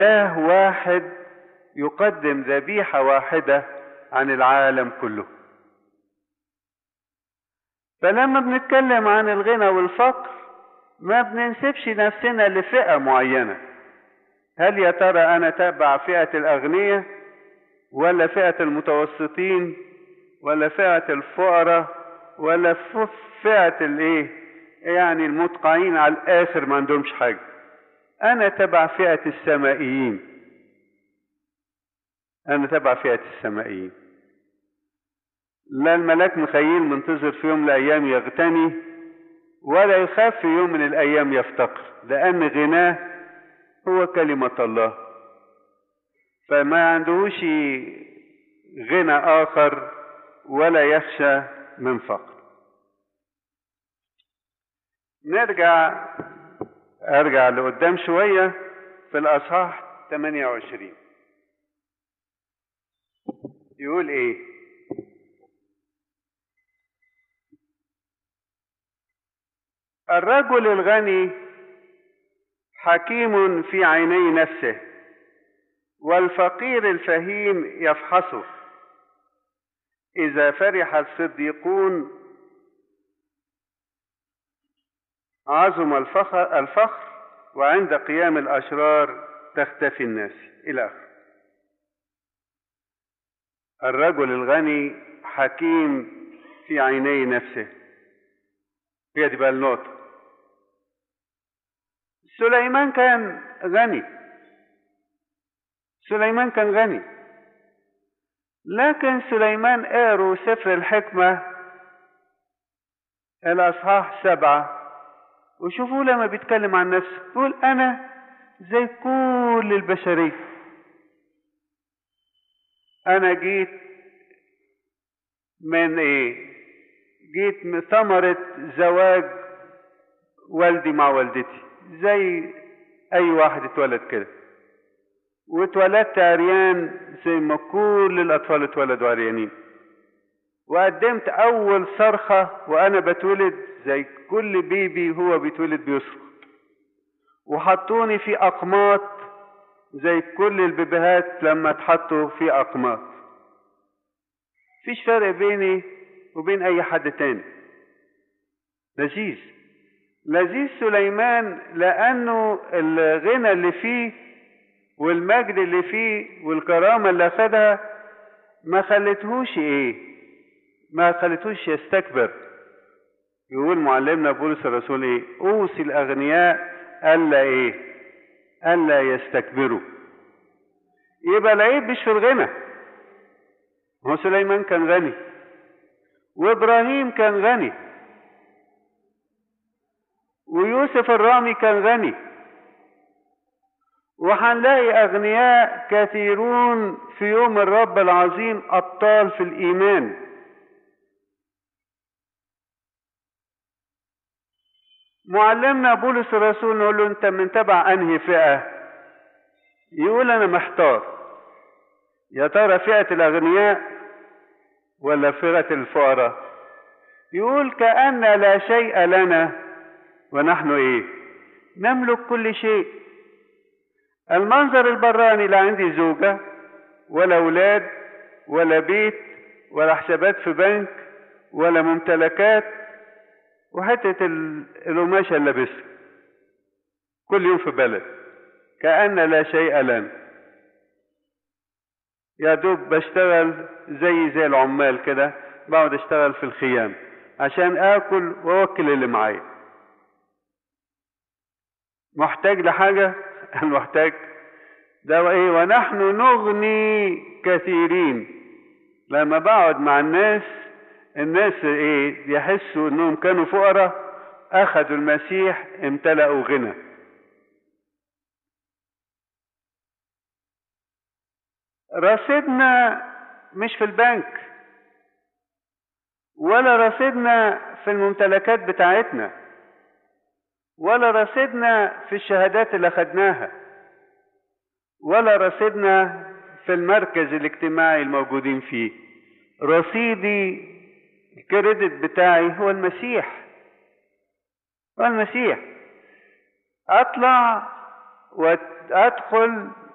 إله واحد يقدم ذبيحة واحدة عن العالم كله فلما بنتكلم عن الغنى والفقر ما بننسبش نفسنا لفئة معينة هل يا ترى أنا تبع فئة الأغنياء ولا فئة المتوسطين ولا فئة الفقراء ولا فئة الايه يعني المتقعين على الآخر ما عندهمش حاجة أنا تبع فئة السمائيين أنا تبع فئة السمائيين لا الملاك مخيل منتظر في يوم من الأيام يغتني ولا يخاف في يوم من الأيام يفتقر لأن غناه هو كلمة الله فما عندهوش غنى آخر ولا يخشى من فقر نرجع ارجع لقدام شوية في الأصحاح 28 يقول ايه الرجل الغني حكيم في عيني نفسه والفقير الفهيم يفحصه إذا فرح الصديقون عظم الفخر, الفخر وعند قيام الأشرار تختفي الناس إلى آخره الرجل الغني حكيم في عيني نفسه هي دي بقى النقطة سليمان كان غني سليمان كان غني لكن سليمان قاروا سفر الحكمة الأصحاح سبعة وشوفوا لما بيتكلم عن نفسه يقول أنا زي كل البشرية أنا جيت من إيه؟ جيت من ثمرة زواج والدي مع والدتي زي أي واحد اتولد كده واتولدت عريان زي ما كل الأطفال اتولدوا عريانين وقدمت أول صرخة وأنا بتولد زي كل بيبي هو بيتولد بيصرخ وحطوني في أقماط زي كل البيبيهات لما اتحطوا في أقماط فيش فرق بيني وبين أي حد تاني لذيذ لذيذ سليمان لأنه الغنى اللي فيه والمجد اللي فيه والكرامة اللي أخدها ما خلتهوش إيه ما خلتهوش يستكبر يقول معلمنا بولس الرسول إيه أوصي الأغنياء ألا إيه ألا يستكبروا يبقى العيب مش في الغنى هو سليمان كان غني وإبراهيم كان غني ويوسف الرامي كان غني وهنلاقي أغنياء كثيرون في يوم الرب العظيم أبطال في الإيمان معلمنا بولس الرسول نقول له أنت من تبع أنهي فئة يقول أنا محتار يا ترى فئة الأغنياء ولا فئة الفقراء يقول كأن لا شيء لنا ونحن إيه نملك كل شيء المنظر البراني لا عندي زوجة ولا أولاد ولا بيت ولا حسابات في بنك ولا ممتلكات وحتة القماشة اللي لابسها كل يوم في بلد كأن لا شيء لنا يا دوب بشتغل زي زي العمال كده بقعد اشتغل في الخيام عشان اكل واوكل اللي معايا محتاج لحاجة المحتاج ده ايه ونحن نغني كثيرين لما بقعد مع الناس الناس ايه يحسوا انهم كانوا فقراء اخذوا المسيح امتلأوا غنى رصيدنا مش في البنك ولا رصيدنا في الممتلكات بتاعتنا ولا رصيدنا في الشهادات اللي خدناها ولا رصيدنا في المركز الاجتماعي الموجودين فيه رصيدي الكريدت بتاعي هو المسيح هو المسيح اطلع وادخل